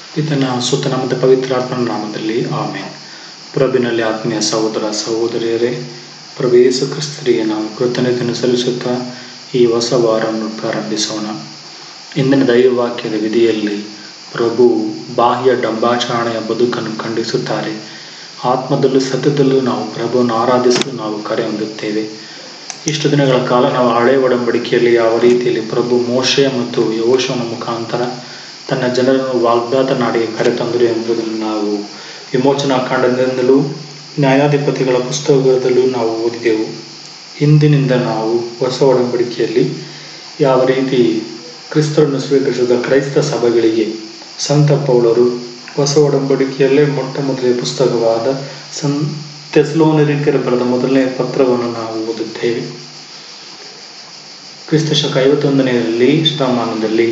ಪಿತನ ಸುತನ ಮತ್ತು ಪವಿತ್ರಾತ್ಮನ ನಾಮದಲ್ಲಿ ಆಮೇನ್ ಪ್ರಭಿನಲ್ಲಿ ಆತ್ಮೀಯ ಸಹೋದರ ಸಹೋದರಿಯರೇ ಪ್ರಭು ಯೇಸು ಕ್ರಿಸ್ತರಿಗೆ ನಾವು ಕೃತಜ್ಞತೆಯನ್ನು ಸಲ್ಲಿಸುತ್ತಾ ಈ ಹೊಸ ವಾರವನ್ನು ಪ್ರಾರಂಭಿಸೋಣ ಇಂದಿನ ದೈವವಾಕ್ಯದ ವಿಧಿಯಲ್ಲಿ ಪ್ರಭು ಬಾಹ್ಯ ಡಂಬಾಚರಣೆಯ ಬದುಕನ್ನು ಖಂಡಿಸುತ್ತಾರೆ ಆತ್ಮದಲ್ಲೂ ಸತ್ಯದಲ್ಲೂ ನಾವು ಪ್ರಭುವನ್ನು ಆರಾಧಿಸಲು ನಾವು ಕರೆ ಹೊಂದುತ್ತೇವೆ ಇಷ್ಟು ದಿನಗಳ ಕಾಲ ನಾವು ಹಳೆ ಒಡಂಬಡಿಕೆಯಲ್ಲಿ ಯಾವ ರೀತಿಯಲ್ಲಿ ಪ್ರಭು ಮೋಶೆ ಮತ್ತು ಯೋಶನ ಮುಖಾಂತರ ತನ್ನ ಜನರನ್ನು ವಾಗ್ದಾತ ನಾಡಿಗೆ ಕರೆತಂದರು ಎಂಬುದನ್ನು ನಾವು ವಿಮೋಚನಾ ಕಾಂಡದಿಂದಲೂ ನ್ಯಾಯಾಧಿಪತಿಗಳ ಪುಸ್ತಕದಲ್ಲೂ ನಾವು ಓದಿದೆವು ಇಂದಿನಿಂದ ನಾವು ಹೊಸ ಒಡಂಬಡಿಕೆಯಲ್ಲಿ ಯಾವ ರೀತಿ ಕ್ರಿಸ್ತರನ್ನು ಸ್ವೀಕರಿಸಿದ ಕ್ರೈಸ್ತ ಸಭೆಗಳಿಗೆ ಸಂತ ಪೌಳರು ಹೊಸ ಒಡಂಬಡಿಕೆಯಲ್ಲೇ ಮೊಟ್ಟ ಮೊದಲನೇ ಪುಸ್ತಕವಾದ ಸಂ ತೆಸ್ಲೋನರಿಕರ ಬರೆದ ಮೊದಲನೇ ಪತ್ರವನ್ನು ನಾವು ಓದುತ್ತೇವೆ ಕ್ರಿಸ್ತ ಶಕ ಐವತ್ತೊಂದನೆಯಲ್ಲಿ ಶತಮಾನದಲ್ಲಿ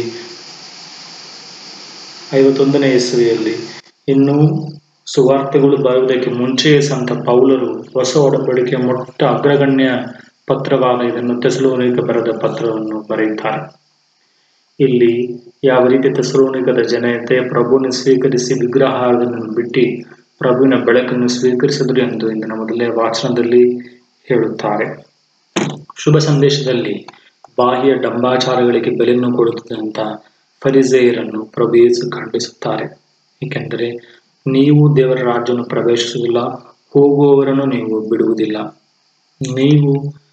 ಐವತ್ತೊಂದನೇ ಇಸವಿಯಲ್ಲಿ ಇನ್ನೂ ಸುವಾರ್ತೆಗಳು ಬರುವುದಕ್ಕೆ ಮುಂಚೆಯೇ ಸಂತ ಪೌಲರು ಹೊಸ ಒಡಂಬಡಿಕೆಯ ಮೊಟ್ಟ ಅಗ್ರಗಣ್ಯ ಪತ್ರವಾದ ಇದನ್ನು ತೆಸಲೋನಿಕ ಬರೆದ ಪತ್ರವನ್ನು ಬರೆಯುತ್ತಾರೆ ಇಲ್ಲಿ ಯಾವ ರೀತಿ ತೆಸಲೋನಿಕದ ಜನತೆ ಪ್ರಭುವನ್ನು ಸ್ವೀಕರಿಸಿ ವಿಗ್ರಹಾರವನ್ನು ಬಿಟ್ಟು ಪ್ರಭುವಿನ ಬೆಳಕನ್ನು ಸ್ವೀಕರಿಸಿದ್ರು ಎಂದು ಇಂದಿನ ಮೊದಲನೇ ವಾಚನದಲ್ಲಿ ಹೇಳುತ್ತಾರೆ ಶುಭ ಸಂದೇಶದಲ್ಲಿ ಬಾಹ್ಯ ಡಂಬಾಚಾರಗಳಿಗೆ ಬೆಲೆಯನ್ನು ಕೊಡುತ್ತಿದ್ದಂಥ ಫರಿಸೆಯರನ್ನು ಪ್ರಭು ಯೇಸು ಖಂಡಿಸುತ್ತಾರೆ ಏಕೆಂದರೆ ನೀವು ದೇವರ ರಾಜ್ಯವನ್ನು ಪ್ರವೇಶಿಸುವುದಿಲ್ಲ ಹೋಗುವವರನ್ನು ನೀವು ಬಿಡುವುದಿಲ್ಲ ನೀವು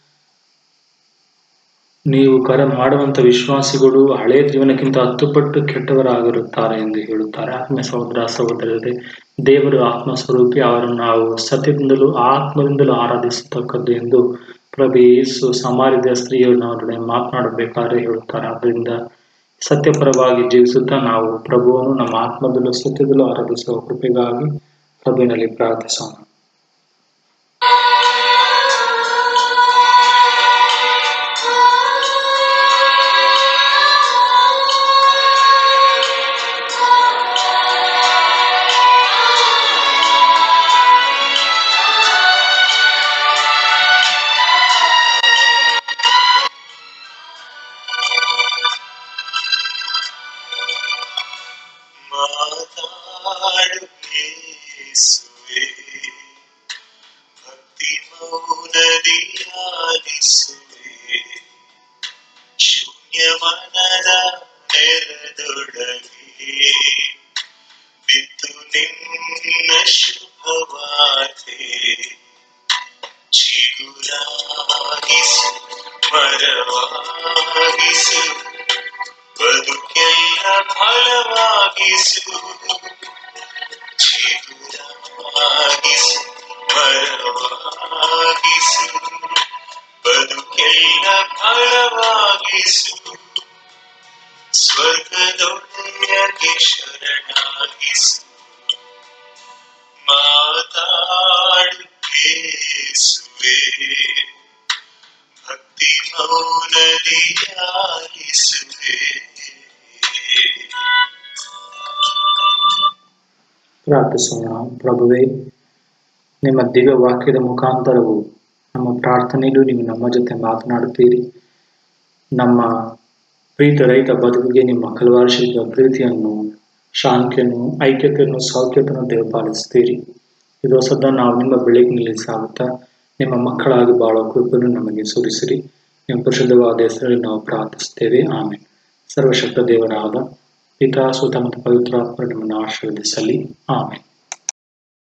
ನೀವು ಕರೆ ಮಾಡುವಂಥ ವಿಶ್ವಾಸಿಗಳು ಹಳೆಯ ಜೀವನಕ್ಕಿಂತ ಹತ್ತು ಪಟ್ಟು ಕೆಟ್ಟವರಾಗಿರುತ್ತಾರೆ ಎಂದು ಹೇಳುತ್ತಾರೆ ಆತ್ಮ ಸಹೋದರ ಸಹೋದರರೇ ದೇವರು ಆತ್ಮಸ್ವರೂಪಿ ಅವರನ್ನು ನಾವು ಸತ್ಯದಿಂದಲೂ ಆತ್ಮದಿಂದಲೂ ಆರಾಧಿಸತಕ್ಕದ್ದು ಎಂದು ಪ್ರಭು ಯೇಸು ಸಮಾರಿದ ಸ್ತ್ರೀಯರನ್ನೊಡನೆ ಮಾತನಾಡಬೇಕಾದ್ರೆ ಹೇಳುತ್ತಾರೆ ಆದ್ದರಿಂದ ಸತ್ಯಪರವಾಗಿ ಜೀವಿಸುತ್ತಾ ನಾವು ಪ್ರಭುವನ್ನು ನಮ್ಮ ಆತ್ಮದಲ್ಲೂ ಸತ್ಯದಲ್ಲೂ ಆರಾಧಿಸುವ ಕೃಪೆಗಾಗಿ ಪ್ರಭುವಿನಲ್ಲಿ ಪ್ರಾರ್ಥಿಸೋಣ ಮಾತಾಡುತ್ತೇಸುವೆ ಭಕ್ತಿ ಮೌನದಿಯಾಲಿಸುವೆ ಶೂನ್ಯವನದ ನೆರದೊಡಗೆ ಬಿತ್ತು ನಿನ್ನ ಶುಭವಾತೆ ಚಿಗುರಾಗಿಸು ಮರವಾಗಿಸು ಬದುಕೆಲ್ಲ ಫಲವಾಗಿಸು ಚಿಗುರಾಗಿಸು ಮರವಾಗಿಸು ಬದುಕೆಲ್ಲ ಫಲವಾಗಿಸು ಸ್ವರ್ಗದೊಡೆಯಗೆ ಶರಣಾಗಿಸು ಮಾತಾಡುತ್ತೇಸುವೆ ಭಕ್ತಿ ಮೌನದಿಯಾಲಿಸುವೆ ಪ್ರಾರ್ಥಿಸೋಣ ಪ್ರಭುವೇ ನಿಮ್ಮ ದಿವ್ಯ ವಾಕ್ಯದ ಮುಖಾಂತರವು ನಮ್ಮ ಪ್ರಾರ್ಥನೆಯಲ್ಲೂ ನೀವು ನಮ್ಮ ಜೊತೆ ಮಾತನಾಡುತ್ತೀರಿ ನಮ್ಮ ಪ್ರೀತ ರಹಿತ ಬದುಕಿಗೆ ನಿಮ್ಮ ಕಲವಾರ್ಷಿಕ ಪ್ರೀತಿಯನ್ನು ಶಾಂತಿಯನ್ನು ಐಕ್ಯತೆಯನ್ನು ಸೌಖ್ಯತೆಯನ್ನು ದೇವಪಾಲಿಸ್ತೀರಿ ಇದು ಹೊಸದ ನಾವು ನಿಮ್ಮ ಬೆಳಕಿನಲ್ಲಿ ಸಾಗುತ್ತಾ ನಿಮ್ಮ ಮಕ್ಕಳಾಗಿ ಬಾಳೋ ಕೃಪೆಯನ್ನು ನಮಗೆ ಸುರಿಸಿರಿ ನಿಮ್ಮ ಪರಿಶುದ್ಧವಾದ ಹೆಸರಲ್ಲಿ ನಾವು ಪ್ರಾರ್ಥಿಸ್ತೇವೆ ಆಮೇಲೆ ಸರ್ವಶಕ್ತ ದೇವರಾದ ಪಿತಾ ಸುತ ಮತ್ತು ಪವಿತ್ರಾತ್ಮ ನಮ್ಮನ್ನು ಆಶೀರ್ವದಿಸಲಿ ಆಮೇಲೆ